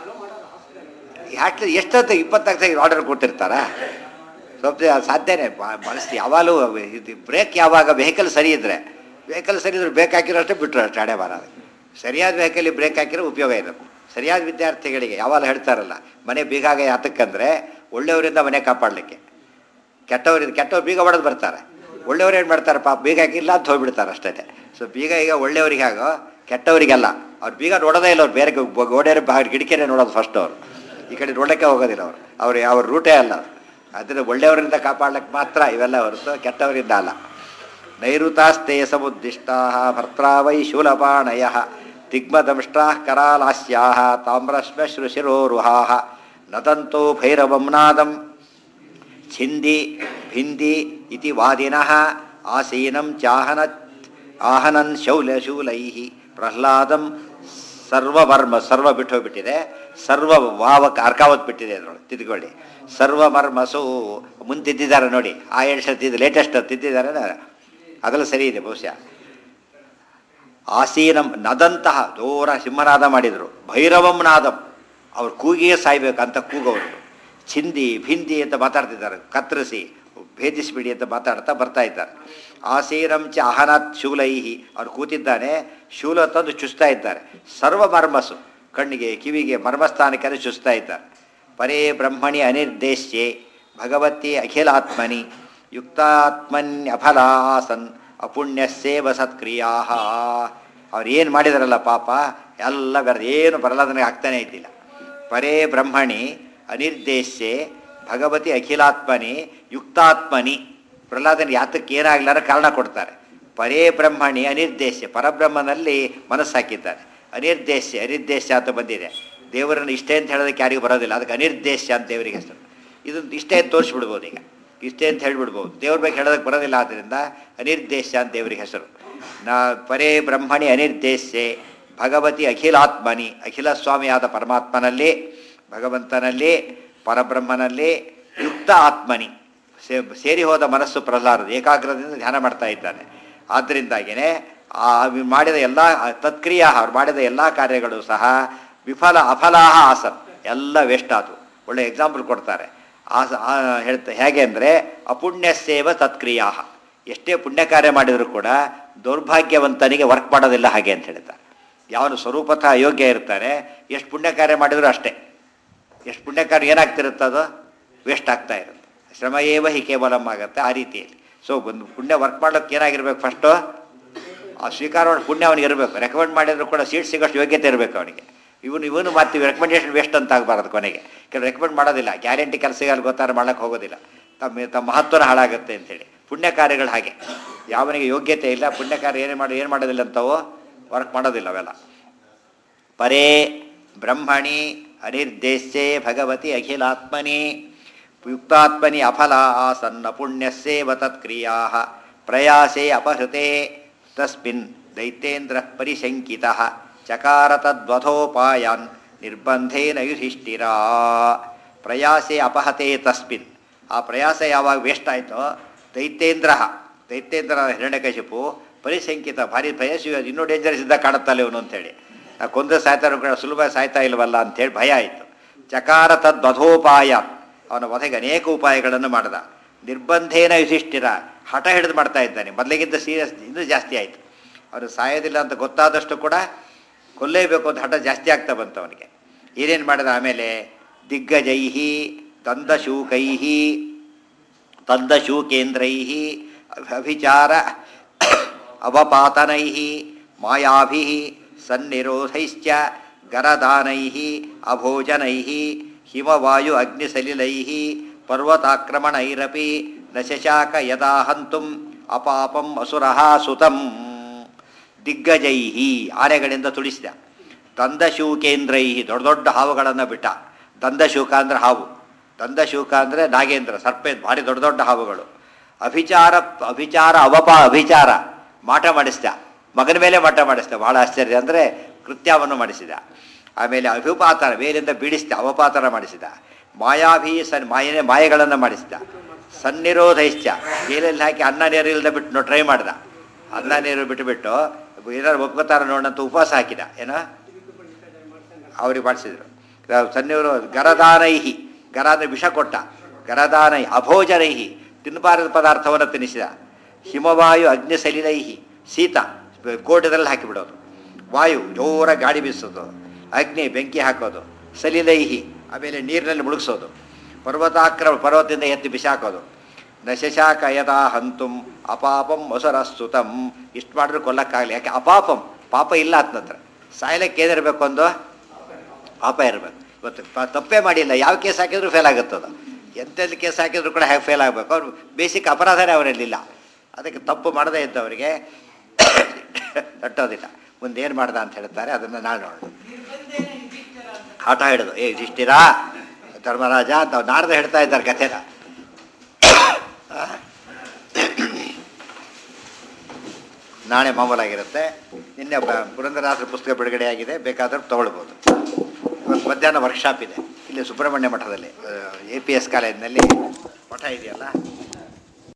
ಯಾಕೆ ಎಷ್ಟೊತ್ತು ಇಪ್ಪತ್ನಾಲ್ಕು ಆರ್ಡರ್ ಕೊಟ್ಟಿರ್ತಾರಾ ಸ್ವಲ್ಪ ಸಾಧ್ಯನೇ ಬಳಸಿ ಯಾವಾಗಲೂ ಇದು ಬ್ರೇಕ್ ಯಾವಾಗ ವೆಹಿಕಲ್ ಸರಿ ಇದ್ದರೆ ವೆಹಿಕಲ್ ಸರಿ ಇದ್ರೆ ಬ್ರೇಕ್ ಹಾಕಿರೋಷ್ಟೇ ಬಿಟ್ಟರು ಅಷ್ಟೇ ಹಣೆ ಬರೋದು ಸರಿಯಾದ ವೆಹಿಕಲ್ಲಿ ಬ್ರೇಕ್ ಹಾಕಿರೋ ಉಪಯೋಗ ಇದೆ ಸರಿಯಾದ ವಿದ್ಯಾರ್ಥಿಗಳಿಗೆ ಯಾವಾಗ ಹೇಳ್ತಾರಲ್ಲ ಮನೆ ಬೀಗಾಗ ಯಾತಕ್ಕಂದರೆ ಒಳ್ಳೆಯವರಿಂದ ಮನೆ ಕಾಪಾಡಲಿಕ್ಕೆ ಕೆಟ್ಟವರಿಂದ ಕೆಟ್ಟವ್ರು ಬೀಗ ಹೊಡೆದು ಬರ್ತಾರೆ ಒಳ್ಳೆಯವ್ರು ಏನು ಮಾಡ್ತಾರೆ ಪಾಪ ಬೀಗ ಹಾಕಿಲ್ಲ ಅಂತ ಹೋಗ್ಬಿಡ್ತಾರೆ ಅಷ್ಟೇ ಸೊ ಬೀಗ ಈಗ ಒಳ್ಳೆಯವರಿಗೆ ಆಗೋ ಕೆಟ್ಟವರಿಗೆಲ್ಲ ಅವ್ರು ಬೀಗ ನೋಡೋದೇ ಇಲ್ಲ ಅವ್ರು ಬೇರೆ ಗೋಡೆಯರು ಬಾ ಗಿಡಕೆನೆ ನೋಡೋದು ಫಸ್ಟ್ ಅವರು ಈ ಕಡೆ ನೋಡೋಕ್ಕೆ ಹೋಗೋದಿಲ್ಲ ಅವರು ಅವ್ರು ಅವ್ರ ರೂಟೇ ಅಲ್ಲ ಅದು ಅದನ್ನು ಒಳ್ಳೆಯವರಿಂದ ಕಾಪಾಡ್ಲಿಕ್ಕೆ ಮಾತ್ರ ಇವೆಲ್ಲ ಹೊರತು ಕೆಟ್ಟವರಿಂದ ಅಲ್ಲ ನೈಋತಾಸ್ತೆ ಸಮುದ್ದಿಷ್ಟಾ ಭರ್ತ್ರಾ ವೈ ಶೂಲಪಾಣಯ ದಿಗ್ಮದಂಷ್ಟ್ರಾ ಕರಾಲಾಸ್ಯಾ ತಾಮ್ರಶ್ಮಶ್ರುಶಿರೋರುಹಾ ನದಂತೋ ಭೈರವಂ ನಾದಂ ಛಿಂದಿ ಭಿಂದಿ ಇತಿ ವಾದಿನಃ ಆಸೀನಂ ಚಾಹನ ಆಹನನ್ ಶೌಲ ಶೂಲೈ ಪ್ರಹ್ಲಾದಂ ಸರ್ವಮರ್ಮ ಸರ್ವ ಬಿಟ್ಟು ಹೋಗ್ಬಿಟ್ಟಿದೆ ಸರ್ವ ವಾವಕ ಅರ್ಕಾವತ್ ಬಿಟ್ಟಿದೆ ಅದರೊಳಗೆ ತಿದ್ಕೊಳ್ಳಿ ಸರ್ವಮರ್ಮಸು ಮುಂದೆ ತಿದ್ದಿದ್ದಾರೆ ನೋಡಿ ಆ ಎರಡು ತಿದ್ದು ಲೇಟೆಸ್ಟ್ ತಿದ್ದಿದ್ದಾರೆ ಅದೆಲ್ಲ ಸರಿ ಇದೆ ಬಹುಶಃ ಆಸೀನಂ ನದಂತಹ ದೂರ ಸಿಂಹನಾದ ಮಾಡಿದರು ಭೈರವಂ ನಾದಂ ಅವ್ರು ಕೂಗಿಯೇ ಸಾಯ್ಬೇಕಂತ ಕೂಗವರು ಚಿಂದಿ ಭಿಂದಿ ಅಂತ ಮಾತಾಡ್ತಿದ್ದಾರೆ ಕತ್ತರಿಸಿ ಭೇದಿಸಿಬಿಡಿ ಅಂತ ಮಾತಾಡ್ತಾ ಬರ್ತಾ ಇದ್ದಾರೆ ಆಸೀನಂ ಚ ಅಹನಾತ್ ಶೂಲೈಹಿ ಅವ್ರು ಕೂತಿದ್ದಾನೆ ಶೂಲ ತಂದು ಚುಸ್ತಾ ಇದ್ದಾರೆ ಸರ್ವ ಮರ್ಮಸು ಕಣ್ಣಿಗೆ ಕಿವಿಗೆ ಮರ್ಮಸ್ಥಾನಕ್ಕೆ ಚುಸ್ತಾ ಇದ್ದಾರೆ ಪರೇ ಬ್ರಹ್ಮಣಿ ಅನಿರ್ದೇಶ್ಯೆ ಭಗವತಿ ಅಖಿಲಾತ್ಮನಿ ಯುಕ್ತಾತ್ಮನ್ಯಫಲಾಸನ್ ಅಪುಣ್ಯಸ್ಸೇವ ಸತ್ಕ್ರಿಯಾ ಅವ್ರು ಏನು ಮಾಡಿದಾರಲ್ಲ ಪಾಪ ಎಲ್ಲ ಬೇರೆ ಏನು ಪ್ರಹ್ಲಾದನಿಗೆ ಆಗ್ತಾನೆ ಇದ್ದಿಲ್ಲ ಪರೇ ಬ್ರಹ್ಮಣಿ ಅನಿರ್ದೇಶ್ಯೆ ಭಗವತಿ ಅಖಿಲಾತ್ಮನಿ ಯುಕ್ತಾತ್ಮನಿ ಪ್ರಹ್ಲಾದನಿಗೆ ಯಾತಕ್ಕೆ ಏನಾಗ್ಲಾರ ಕಾರಣ ಕೊಡ್ತಾರೆ ಪರೇ ಬ್ರಹ್ಮಣಿ ಅನಿರ್ದೇಶ್ಯ ಪರಬ್ರಹ್ಮನಲ್ಲಿ ಮನಸ್ಸು ಹಾಕಿದ್ದಾರೆ ಅನಿರ್ದೇಶ್ಯ ಅನಿರ್ದೇಶ್ಯ ಅಂತ ಬಂದಿದೆ ದೇವರನ್ನು ಇಷ್ಟೇ ಅಂತ ಹೇಳೋದಕ್ಕೆ ಯಾರಿಗೂ ಬರೋದಿಲ್ಲ ಅದಕ್ಕೆ ಅನಿರ್ದೇಶ್ಯ ಅಂತ ದೇವರಿಗೆ ಹೆಸರು ಇದನ್ನು ಇಷ್ಟೇ ಅಂತ ತೋರಿಸ್ಬಿಡ್ಬೋದು ಈಗ ಇಷ್ಟೇ ಅಂತ ಹೇಳ್ಬಿಡ್ಬೋದು ದೇವ್ರ ಬಗ್ಗೆ ಹೇಳೋದಕ್ಕೆ ಬರೋದಿಲ್ಲ ಆದ್ದರಿಂದ ಅನಿರ್ದೇಶ್ಯ ಅಂತ ದೇವರಿಗೆ ಹೆಸರು ನಾ ಪರೇ ಬ್ರಹ್ಮಣಿ ಅನಿರ್ದೇಶ್ಯೆ ಭಗವತಿ ಅಖಿಲಾತ್ಮನಿ ಅಖಿಲ ಸ್ವಾಮಿಯಾದ ಪರಮಾತ್ಮನಲ್ಲಿ ಭಗವಂತನಲ್ಲಿ ಪರಬ್ರಹ್ಮನಲ್ಲಿ ಯುಕ್ತ ಆತ್ಮನಿ ಸೇ ಸೇರಿ ಹೋದ ಮನಸ್ಸು ಪ್ರಹ್ಲಾದ ಏಕಾಗ್ರದಿಂದ ಧ್ಯಾನ ಮಾಡ್ತಾ ಇದ್ದಾನೆ ಆದ್ದರಿಂದಾಗಿಯೇ ಆ ಅವ್ರು ಮಾಡಿದ ಎಲ್ಲ ತತ್ಕ್ರಿಯ ಅವ್ರು ಮಾಡಿದ ಎಲ್ಲ ಕಾರ್ಯಗಳು ಸಹ ವಿಫಲ ಅಫಲಾಹ ಆಸನ್ ಎಲ್ಲ ವೇಸ್ಟ್ ಆದವು ಒಳ್ಳೆ ಎಕ್ಸಾಂಪಲ್ ಕೊಡ್ತಾರೆ ಆಸ ಆ ಹೇಳ್ತಾ ಹೇಗೆ ಅಂದರೆ ಅಪುಣ್ಯ ಸೇವ ತತ್ಕ್ರಿಯಾ ಎಷ್ಟೇ ಪುಣ್ಯ ಕಾರ್ಯ ಮಾಡಿದರೂ ಕೂಡ ದೌರ್ಭಾಗ್ಯವಂತನಿಗೆ ವರ್ಕ್ ಮಾಡೋದಿಲ್ಲ ಹಾಗೆ ಅಂತ ಹೇಳ್ತಾರೆ ಯಾವನು ಸ್ವರೂಪತಃ ಅಯೋಗ್ಯ ಇರ್ತಾನೆ ಎಷ್ಟು ಪುಣ್ಯ ಕಾರ್ಯ ಮಾಡಿದರೂ ಅಷ್ಟೇ ಎಷ್ಟು ಪುಣ್ಯ ಕಾರ್ಯ ಏನಾಗ್ತಿರುತ್ತೆ ಅದು ವೇಸ್ಟ್ ಆಗ್ತಾ ಇರುತ್ತೆ ಶ್ರಮ ಏವ ಹಿ ಕೇವಲಂ ಆಗುತ್ತೆ ಆ ರೀತಿಯಲ್ಲಿ ಸೊ ಒಂದು ಪುಣ್ಯ ವರ್ಕ್ ಮಾಡ್ಲಿಕ್ಕೆ ಏನಾಗಿರ್ಬೇಕು ಫಸ್ಟು ಆ ಸ್ವೀಕಾರ ಮಾಡಿ ಪುಣ್ಯ ಅವನಿಗೆ ಇರಬೇಕು ರೆಕಮೆಂಡ್ ಮಾಡಿದ್ರು ಕೂಡ ಸೀಟ್ ಸಿಗೋಷ್ಟು ಯೋಗ್ಯತೆ ಇರಬೇಕು ಅವನಿಗೆ ಇವನು ಇವನು ಮಾಡ್ತೀವಿ ರೆಕಮೆಂಡೇಶನ್ ವೇಸ್ಟ್ ಅಂತ ಆಗಬಾರ್ದು ಕೊನೆಗೆ ಕೆಲವು ರೆಕಮೆಂಡ್ ಮಾಡೋದಿಲ್ಲ ಗ್ಯಾರಂಟಿ ಕೆಲಸಗಾರ ಗೊತ್ತಾರ ಮಾಡೋಕ್ಕೆ ಹೋಗೋದಿಲ್ಲ ತಮ್ಮ ತಮ್ಮ ಮಹತ್ವನ ಹಾಳಾಗುತ್ತೆ ಅಂತೇಳಿ ಪುಣ್ಯ ಕಾರ್ಯಗಳು ಹಾಗೆ ಯಾವನಿಗೆ ಯೋಗ್ಯತೆ ಇಲ್ಲ ಪುಣ್ಯ ಕಾರ್ಯ ಏನೇ ಮಾಡಿ ಏನು ಮಾಡೋದಿಲ್ಲ ಅಂತವೋ ವರ್ಕ್ ಮಾಡೋದಿಲ್ಲ ಅವೆಲ್ಲ ಪರೇ ಬ್ರಹ್ಮಣಿ ಅನಿರ್ದೇಶ್ಯೆ ಭಗವತಿ ಅಖಿಲಾತ್ಮನಿ ಯುಕ್ತಾತ್ಮನಿ ಅಫಲ ಆಸನ್ನ ಪುಣ್ಯಸ್ಸೇವ ತತ್ಕ್ರಿಯಾ ಪ್ರಯಾಸೇ ಅಪಹೃತೆ ತಸ್ಮಿನ್ ದೈತ್ಯೇಂದ್ರ ಪರಿಶಂಕಿತ ಚಕಾರ ತದ್ವಥೋಪಾಯಾನ್ ನಿರ್ಬಂಧೇನ ಯುಧಿಷ್ಠಿರ ಪ್ರಯಾಸೇ ಅಪಹತೆ ತಸ್ಮಿನ್ ಆ ಪ್ರಯಾಸ ಯಾವಾಗ ವೇಸ್ಟ್ ಆಯಿತೋ ದೈತ್ಯೇಂದ್ರ ದೈತ್ಯೇಂದ್ರ ಹಿರಣ್ಯಕಶಿಪು ಪರಿಶಂಕಿತ ಭಾರಿ ಭಯಸಿ ಇನ್ನೂ ಡೇಂಜರಸ್ ಇದ್ದ ಕಾಣುತ್ತಲ್ಲ ಇವನು ಅಂತೇಳಿ ನಾ ಕೊಂದ್ರೆ ಸಾಯ್ತಾರೋ ಕೂಡ ಸುಲಭ ಸಾಯ್ತಾ ಇಲ್ವಲ್ಲ ಅಂತೇಳಿ ಭಯ ಆಯಿತು ಚಕಾರ ತದ್ವಧೋಪಾಯ ಅವನ ವಧೆಗೆ ಅನೇಕ ಉಪಾಯಗಳನ್ನು ಮಾಡ್ದ ನಿರ್ಬಂಧೇನ ಯುಧಿಷ್ಠಿರ ಹಠ ಹಿಡಿದು ಮಾಡ್ತಾ ಇದ್ದಾನೆ ಮೊದಲಿಗಿಂತ ಸೀರಿಯಸ್ ಇನ್ನೂ ಜಾಸ್ತಿ ಆಯಿತು ಅವನು ಸಾಯೋದಿಲ್ಲ ಅಂತ ಗೊತ್ತಾದಷ್ಟು ಕೂಡ ಕೊಲ್ಲೇಬೇಕು ಅಂತ ಹಠ ಜಾಸ್ತಿ ಆಗ್ತಾ ಬಂತು ಅವನಿಗೆ ಏನೇನು ಮಾಡಿದ ಆಮೇಲೆ ದಿಗ್ಗಜೈಹಿ ದಂದಶೂಕೈಹಿ ತಂದಶೂಕೇಂದ್ರೈ ಅಭಿಚಾರ ಅವಪಾತನೈ ಮಾಯಾಭಿ ಸನ್ನಿರೋಧೈಶ್ಚ ಗರದಾನೈ ಅಭೋಜನೈ ಹಿಮವಾಯು ಅಗ್ನಿಸಲಿಲೈ ಪರ್ವತಾಕ್ರಮಣೈರಪಿ ನ ಶಶಾಕ ಯದಾ ಹಂತುಂ ಅಪಾಪಂ ಅಸುರಃ ಸುತಂ ದಿಗ್ಗಜೈ ಆನೆಗಳಿಂದ ತುಳಿಸಿದ ದಂದಶೂಕೇಂದ್ರೈ ದೊಡ್ಡ ದೊಡ್ಡ ಹಾವುಗಳನ್ನು ಬಿಟ್ಟ ದಂದಶೂಕ ಅಂದರೆ ಹಾವು ದಂದಶೂಕ ಅಂದರೆ ನಾಗೇಂದ್ರ ಸರ್ಪೆ ಭಾರಿ ದೊಡ್ಡ ದೊಡ್ಡ ಹಾವುಗಳು ಅಭಿಚಾರ ಅಭಿಚಾರ ಅವಪ ಅಭಿಚಾರ ಮಾಟ ಮಾಡಿಸಿದ ಮಗನ ಮೇಲೆ ಮಾಟ ಮಾಡಿಸಿದ ಭಾಳ ಆಶ್ಚರ್ಯ ಅಂದರೆ ಕೃತ್ಯವನ್ನು ಮಾಡಿಸಿದ ಆಮೇಲೆ ಅಭಿಪಾತನ ಮೇಲಿಂದ ಬೀಳಿಸಿದ ಅವಪಾತನ ಮಾಡಿಸಿದ ಮಾಯಾಭಿ ಸನ್ ಮಾಯನೆ ಮಾಯೆಗಳನ್ನು ಮಾಡಿಸಿದ ಸನ್ನಿರೋಧೈಶ್ಚ ಜೈಲಲ್ಲಿ ಹಾಕಿ ಅನ್ನ ನೀರು ಇಲ್ಲದೆ ಬಿಟ್ಟು ಟ್ರೈ ಮಾಡ್ದ ಅನ್ನ ನೀರು ಬಿಟ್ಟುಬಿಟ್ಟು ಏನಾರು ಒಪ್ಕೋತಾರ ನೋಡಂತ ಉಪವಾಸ ಹಾಕಿದ ಏನೋ ಅವ್ರಿಗೆ ಮಾಡಿಸಿದ್ರು ಸನ್ನಿರು ಗರದಾನೈಹಿ ಗರ ಅಂದರೆ ವಿಷ ಕೊಟ್ಟ ಗರದಾನೈ ಅಭೋಜನೈಹಿ ತಿನ್ನಬಾರದ ಪದಾರ್ಥವನ್ನು ತಿನ್ನಿಸಿದ ಹಿಮವಾಯು ಅಗ್ನಿಸಲಿಲೈಹಿ ಶೀತ ಕೋಟದಲ್ಲಿ ಹಾಕಿಬಿಡೋದು ವಾಯು ಜೋರ ಗಾಳಿ ಬೀಸೋದು ಅಗ್ನಿ ಬೆಂಕಿ ಹಾಕೋದು ಸಲಿಲೈಹಿ ಆಮೇಲೆ ನೀರಿನಲ್ಲಿ ಮುಳುಗಿಸೋದು ಪರ್ವತಾಕ್ರಮ ಪರ್ವತದಿಂದ ಎತ್ತಿ ಬಿಸಾಕೋದು ನಶಶಾಕ ಯದಾ ಹಂತುಂ ಅಪಾಪಂ ಹೊಸರಸ್ತುತಂ ಇಷ್ಟು ಮಾಡಿದ್ರು ಕೊಲ್ಲಕ್ಕಾಗಲಿ ಯಾಕೆ ಅಪಾಪಂ ಪಾಪ ಇಲ್ಲ ಆತನ ಹತ್ರ ಸಾಯ್ಲಕ್ಕೆ ಏನಿರಬೇಕು ಒಂದು ಪಾಪ ಇರಬೇಕು ಇವತ್ತು ಪ ತಪ್ಪೇ ಮಾಡಿಲ್ಲ ಯಾವ ಕೇಸ್ ಹಾಕಿದ್ರು ಫೇಲ್ ಆಗುತ್ತದು ಎಂತೆಲ್ಲಿ ಕೇಸ್ ಹಾಕಿದ್ರು ಕೂಡ ಹೇಗೆ ಫೇಲ್ ಆಗಬೇಕು ಅವ್ರು ಬೇಸಿಕ್ ಅಪರಾಧನೇ ಅವರಲ್ಲಿಲ್ಲ ಅದಕ್ಕೆ ತಪ್ಪು ಮಾಡದೇ ಇದ್ದವರಿಗೆ ತಟ್ಟೋದಿಲ್ಲ ಮುಂದೆ ಏನು ಮಾಡ್ದ ಅಂತ ಹೇಳ್ತಾರೆ ಅದನ್ನು ನಾಳೆ ನೋಡೋಣ ಆಟ ಹಿಡಿದು ಏ ಇಷ್ಟಿರಾ ಧರ್ಮರಾಜ ಅಂತ ನಾಡ್ದು ಹೇಳ್ತಾ ಇದ್ದಾರೆ ಕಥೆನ ನಾಳೆ ಮಾಮೂಲಾಗಿರುತ್ತೆ ನಿನ್ನೆ ಬ- ಪುರಂದರದಾಸರ ಪುಸ್ತಕ ಬಿಡುಗಡೆಯಾಗಿದೆ ಬೇಕಾದ್ರೆ ತೊಗೊಳ್ಬೋದು ಇವತ್ತು ಮಧ್ಯಾಹ್ನ ವರ್ಕ್ಶಾಪ್ ಇದೆ ಇಲ್ಲಿ ಸುಬ್ರಹ್ಮಣ್ಯ ಮಠದಲ್ಲಿ ಎ ಪಿ ಎಸ್ ಕಾಲೇಜಿನಲ್ಲಿ ಮಠ ಇದೆಯಲ್ಲ